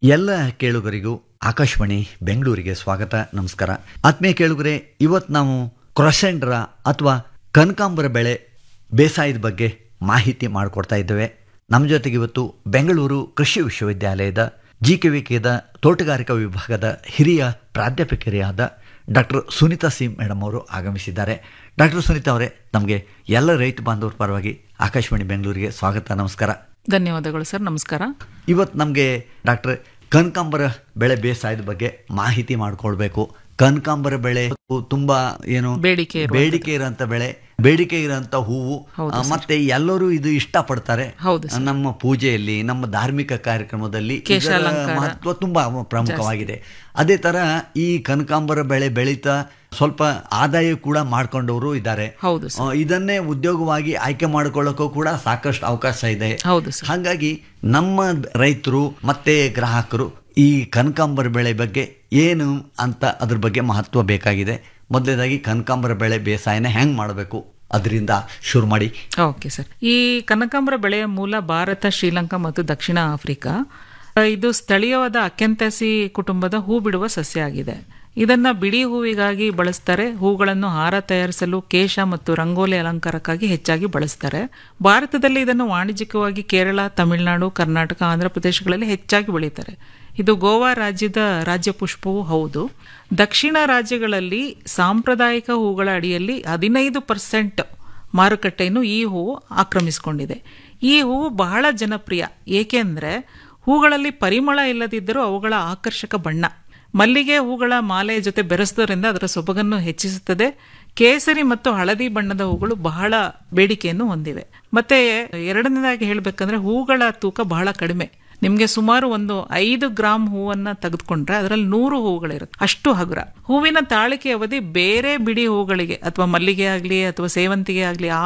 ಎಲ್ಲ ಕೇಳುಗರಿಗೂ ಆಕಾಶವಾಣಿ ಬೆಂಗಳೂರಿಗೆ ಸ್ವಾಗತ ನಮಸ್ಕಾರ ಆತ್ಮೀಯ ಕೇಳುಗರೆ ಇವತ್ತು ನಾವು ಕ್ರೊಸೆಂಡ್ರ ಅಥವಾ ಕನಕಾಂಬರ ಬೆಳೆ ಬೇಸಾಯದ ಬಗ್ಗೆ ಮಾಹಿತಿ ಮಾಡಿಕೊಡ್ತಾ ಇದ್ದೇವೆ ನಮ್ಮ ಜೊತೆಗೆ ಇವತ್ತು ಬೆಂಗಳೂರು ಕೃಷಿ ವಿಶ್ವವಿದ್ಯಾಲಯದ ಜಿ ಕೆ ವಿ ಕೆದ ತೋಟಗಾರಿಕಾ ವಿಭಾಗದ ಹಿರಿಯ ಪ್ರಾಧ್ಯಾಪಕರಿಯಾದ ಡಾಕ್ಟರ್ ಸುನೀತಾ ಸಿ ಮೇಡಮ್ ಅವರು ಆಗಮಿಸಿದ್ದಾರೆ ಡಾಕ್ಟರ್ ಸುನೀತಾ ಅವರೇ ನಮಗೆ ಎಲ್ಲ ರೈತ ಬಾಂಧವರ ಪರವಾಗಿ ಆಕಾಶವಾಣಿ ಬೆಂಗಳೂರಿಗೆ ಸ್ವಾಗತ ನಮಸ್ಕಾರ ಧನ್ಯವಾದಗಳು ಸರ್ ನಮಸ್ಕಾರ ಇವತ್ತು ನಮಗೆ ಡಾಕ್ಟರ್ ಕನಕಾಂಬರ ಬೆಳೆ ಬೇಸಾಯದ ಬಗ್ಗೆ ಮಾಹಿತಿ ಮಾಡ್ಕೊಳ್ಬೇಕು ಕನಕಾಂಬರ ಬೆಳೆ ತುಂಬಾ ಏನು ಬೇಡಿಕೆ ಇರುವಂಥದ್ದು. ಬೇಡಿಕೆ ಇರೋಂಥ ಬೆಳೆ ಬೇಡಿಕೆ ಇರೋಂಥ ಹೂವು ಹೌದು ಆ, ಮತ್ತೆ ಎಲ್ಲರೂ ಇದು ಇಷ್ಟಪಡ್ತಾರೆ ಹೌದು ಸರ್. ನಮ್ಮ ಪೂಜೆಯಲ್ಲಿ ನಮ್ಮ ಧಾರ್ಮಿಕ ಕಾರ್ಯಕ್ರಮದಲ್ಲಿ ಇದರ ಕೇಶಾಲಂಕಾರ. ಮಹತ್ವ ತುಂಬಾ ಪ್ರಮುಖವಾಗಿದೆ ಅದೇ ತರ ಈ ಕನಕಾಂಬರ ಬೆಳೆ ಬೆಳೀತಾ ಸ್ವಲ್ಪ ಆದಾಯ ಕೂಡ ಮಾಡ್ಕೊಂಡವರು ಇದ್ದಾರೆ ಹೌದು ಸರ್ ಆ, ಇದನ್ನೇ ಉದ್ಯೋಗವಾಗಿ ಆಯ್ಕೆ ಮಾಡ್ಕೊಳ್ಳೋಕ್ಕೂ ಕೂಡ ಸಾಕಷ್ಟು ಅವಕಾಶ ಇದೆ ಹೌದು ಸರ್ ಹಾಗಾಗಿ ನಮ್ಮ ರೈತರು ಮತ್ತೆ ಗ್ರಾಹಕರು ಈ ಕನಕಾಂಬರ ಬೆಳೆ ಬಗ್ಗೆ ಏನು ಅಂತ ಅದ್ರ ಬಗ್ಗೆ ಮಹತ್ವ ಬೇಕಾಗಿದೆ ಮೊದಲನೇದಾಗಿ ಕನಕಾಂಬರ ಬೆಳೆ ಬೇಸಾಯನ ಹೆಂಗ್ ಮಾಡಬೇಕು ಅದರಿಂದ ಶುರು ಮಾಡಿ ಓಕೆ ಸರ್ ಈ ಕನಕಾಂಬರ ಬೆಳೆಯ ಮೂಲ ಭಾರತ ಶ್ರೀಲಂಕಾ ಮತ್ತು ದಕ್ಷಿಣ ಆಫ್ರಿಕಾ ಆ, ಇದು ಸ್ಥಳೀಯವಾದ ಅಕ್ಯಂತಸಿ ಕುಟುಂಬದ ಹೂ ಬಿಡುವ ಸಸ್ಯ ಆಗಿದೆ ಇದನ್ನ ಬಿಡಿ ಹೂವಿಗಾಗಿ ಬಳಸ್ತಾರೆ ಹೂಗಳನ್ನು ಹಾರ ತಯಾರಿಸಲು ಕೇಶ ಮತ್ತು ರಂಗೋಲಿ ಅಲಂಕಾರಕ್ಕಾಗಿ ಹೆಚ್ಚಾಗಿ ಬಳಸ್ತಾರೆ ಭಾರತದಲ್ಲಿ ಇದನ್ನು ವಾಣಿಜ್ಯಿಕವಾಗಿ ಕೇರಳ ತಮಿಳುನಾಡು ಕರ್ನಾಟಕ ಆಂಧ್ರ ಪ್ರದೇಶಗಳಲ್ಲಿ ಹೆಚ್ಚಾಗಿ ಬೆಳೀತಾರೆ ಇದು ಗೋವಾ ರಾಜ್ಯದ ರಾಜ್ಯ ಪುಷ್ಪವೂ ಹೌದು ದಕ್ಷಿಣ ರಾಜ್ಯಗಳಲ್ಲಿ ಸಾಂಪ್ರದಾಯಿಕ ಹೂಗಳ ಅಡಿಯಲ್ಲಿ ಹದಿನೈದು ಪರ್ಸೆಂಟ್ ಮಾರುಕಟ್ಟೆಯನ್ನು ಈ ಹೂವು ಆಕ್ರಮಿಸಿಕೊಂಡಿದೆ ಈ ಹೂವು ಬಹಳ ಜನಪ್ರಿಯ ಏಕೆಂದರೆ ಹೂಗಳಲ್ಲಿ ಪರಿಮಳ ಇಲ್ಲದಿದ್ದರೂ ಅವುಗಳ ಆಕರ್ಷಕ ಬಣ್ಣ ಮಲ್ಲಿಗೆ ಹೂಗಳ ಮಾಲೆಯ ಜೊತೆ ಬೆರೆಸೋದ್ರಿಂದ ಅದರ ಸೊಬಗನ್ನು ಹೆಚ್ಚಿಸುತ್ತದೆ ಕೇಸರಿ ಮತ್ತು ಹಳದಿ ಬಣ್ಣದ ಹೂಗಳು ಬಹಳ ಬೇಡಿಕೆಯನ್ನು ಹೊಂದಿವೆ ಮತ್ತೆ ಎರಡನೇದಾಗಿ ಹೇಳಬೇಕಂದ್ರೆ ಹೂಗಳ ತೂಕ ಬಹಳ ಕಡಿಮೆ ನಿಮಗೆ ಸುಮಾರು ಒಂದು ಐದು ಗ್ರಾಮ್ ಹೂವನ್ನ ತೆಗೆದುಕೊಂಡ್ರೆ ಅದರಲ್ಲಿ ನೂರು ಹೂಗಳಿರುತ್ತೆ ಅಷ್ಟು ಹಗುರ ಹೂವಿನ ತಾಳಿಕೆ ಅವಧಿ ಬೇರೆ ಬಿಡಿ ಹೂಗಳಿಗೆ ಅಥವಾ ಮಲ್ಲಿಗೆ ಆಗಲಿ ಅಥವಾ ಸೇವಂತಿಗೆ ಆಗಲಿ